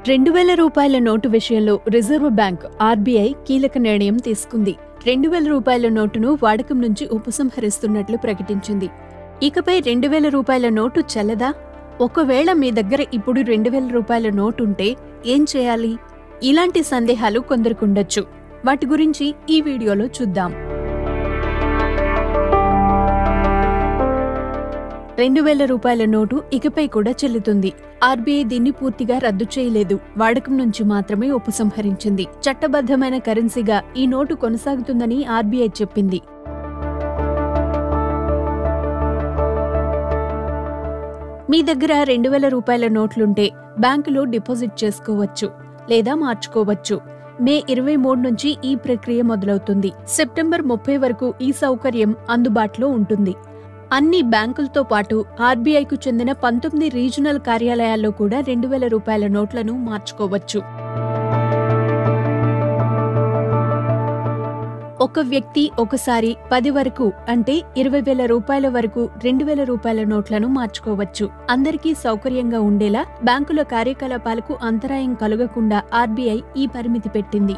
రెండు వేల రూపాయల నోటు విషయంలో రిజర్వ్ బ్యాంక్ ఆర్బీఐ కీలక నిర్ణయం తీసుకుంది రెండు వేల రూపాయల నోటును వాడకం నుంచి ఉపసంహరిస్తున్నట్లు ప్రకటించింది ఇకపై రెండు వేల రూపాయల నోటు చెల్లదా ఒకవేళ మీ దగ్గర ఇప్పుడు రెండు వేల రూపాయల నోటు ఉంటే ఏం చేయాలి ఇలాంటి సందేహాలు కొందరికుండొచ్చు వాటి గురించి ఈ వీడియోలో చూద్దాం రెండు వేల రూపాయల నోటు ఇకపై కూడా చెల్లుతుంది ఆర్బీఐ దీన్ని పూర్తిగా రద్దు చేయలేదు వాడకం నుంచి మాత్రమే ఉపసంహరించింది చట్టబద్ధమైన కరెన్సీగా ఈ నోటు కొనసాగుతుందని ఆర్బీఐ చెప్పింది మీ దగ్గర రెండు వేల రూపాయల నోట్లుంటే బ్యాంకులో డిపాజిట్ చేసుకోవచ్చు లేదా మార్చుకోవచ్చు మే ఇరవై మూడు నుంచి ఈ ప్రక్రియ మొదలవుతుంది సెప్టెంబర్ ముప్పై వరకు ఈ సౌకర్యం అందుబాటులో ఉంటుంది అన్ని బ్యాంకులతో పాటు ఆర్బీఐకు చెందిన పంతొమ్మిది రీజనల్ కార్యాలయాల్లో కూడా రెండు వేల రూపాయల నోట్లను మార్చుకోవచ్చు ఒక వ్యక్తి ఒకసారి పది వరకు అంటే ఇరవై వేల రూపాయల వరకు రెండు వేల రూపాయల నోట్లను మార్చుకోవచ్చు అందరికీ సౌకర్యంగా ఉండేలా బ్యాంకుల కార్యకలాపాలకు అంతరాయం కలుగకుండా ఆర్బీఐ ఈ పరిమితి పెట్టింది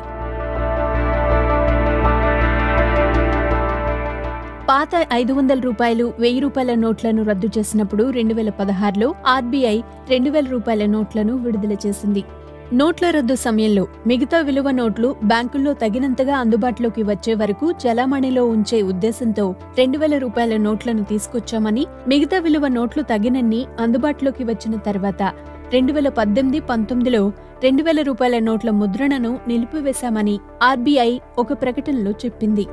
పాత ఐదు వందల రూపాయలు వెయ్యి రూపాయల నోట్లను రద్దు చేసినప్పుడు రెండు వేల పదహారులో ఆర్బీఐ రెండు వేల రూపాయల నోట్లను విడుదల చేసింది నోట్ల రద్దు సమయంలో మిగతా విలువ నోట్లు బ్యాంకుల్లో తగినంతగా అందుబాటులోకి వచ్చే వరకు చలామణిలో ఉంచే ఉద్దేశంతో రెండు వేల రూపాయల నోట్లను తీసుకొచ్చామని మిగతా విలువ నోట్లు తగినన్ని అందుబాటులోకి వచ్చిన తర్వాత రెండు వేల పద్దెనిమిది పంతొమ్మిదిలో రెండు వేల రూపాయల నోట్ల ముద్రణను నిలిపివేశామని ఆర్బీఐ ఒక ప్రకటనలో చెప్పింది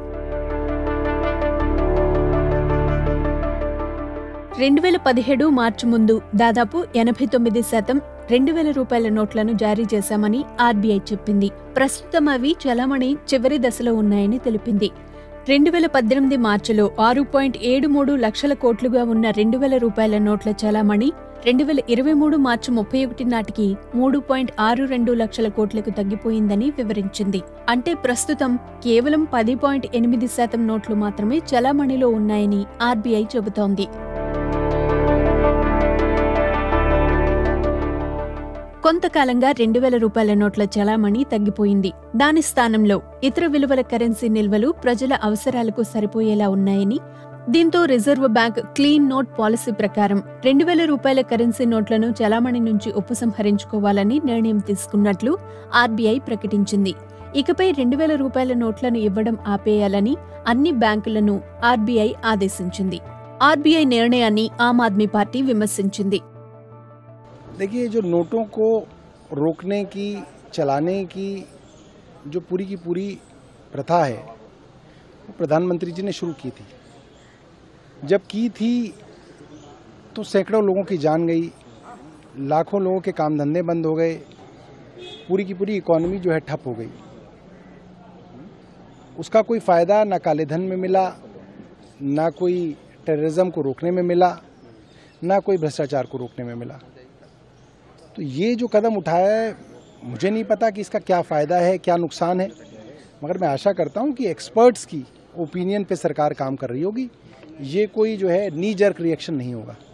రెండు వేల పదిహేడు మార్చి ముందు దాదాపు ఎనభై తొమ్మిది శాతం రెండు వేల రూపాయల నోట్లను జారీ చేశామని ఆర్బీఐ చెప్పింది ప్రస్తుతం అవి చలామణి చివరి దశలో ఉన్నాయని తెలిపింది రెండు వేల పద్దెనిమిది మార్చిలో ఆరు పాయింట్ ఏడు మూడు లక్షల కోట్లుగా ఉన్న రెండు వేల రూపాయల నోట్ల చలామణి రెండు వేల ఇరవై మూడు మార్చి ముప్పై ఒకటి నాటికి మూడు పాయింట్ ఆరు రెండు లక్షల కోట్లకు తగ్గిపోయిందని వివరించింది అంటే ప్రస్తుతం కేవలం పది పాయింట్ ఎనిమిది శాతం నోట్లు మాత్రమే చలామణిలో ఉన్నాయని ఆర్బీఐ చెబుతోంది కొంతకాలంగా రెండు వేల రూపాయల నోట్ల చలామణి తగ్గిపోయింది దాని స్థానంలో ఇతర విలువల కరెన్సీ నిల్వలు ప్రజల అవసరాలకు సరిపోయేలా ఉన్నాయని దీంతో reserve bank clean note policy ప్రకారం రెండు వేల రూపాయల కరెన్సీ నోట్లను చలామణి నుంచి ఉపసంహరించుకోవాలని నిర్ణయం తీసుకున్నట్లు ఆర్బీఐ ప్రకటించింది ఇకపై రెండు వేల రూపాయల నోట్లను ఇవ్వడం ఆపేయాలని అన్ని బ్యాంకులను ఆర్బీఐ ఆదేశించింది ఆర్బీఐ నిర్ణయాన్ని ఆమ్ ఆద్మీ పార్టీ విమర్శించింది देखिए जो नोटों को रोकने की चलाने की जो पूरी की पूरी प्रथा है वो प्रधानमंत्री जी ने शुरू की थी जब की थी तो सैकड़ों लोगों की जान गई लाखों लोगों के काम धंधे बंद हो गए पूरी की पूरी इकॉनमी जो है ठप हो गई उसका कोई फ़ायदा ना काले धन में मिला ना कोई टेररिज्म को रोकने में मिला ना कोई भ्रष्टाचार को रोकने में मिला तो ये जो कदम उठाया है मुझे नहीं पता कि इसका क्या फ़ायदा है क्या नुकसान है मगर मैं आशा करता हूँ कि एक्सपर्ट्स की ओपिनियन पे सरकार काम कर रही होगी ये कोई जो है नी जर्क रिएक्शन नहीं होगा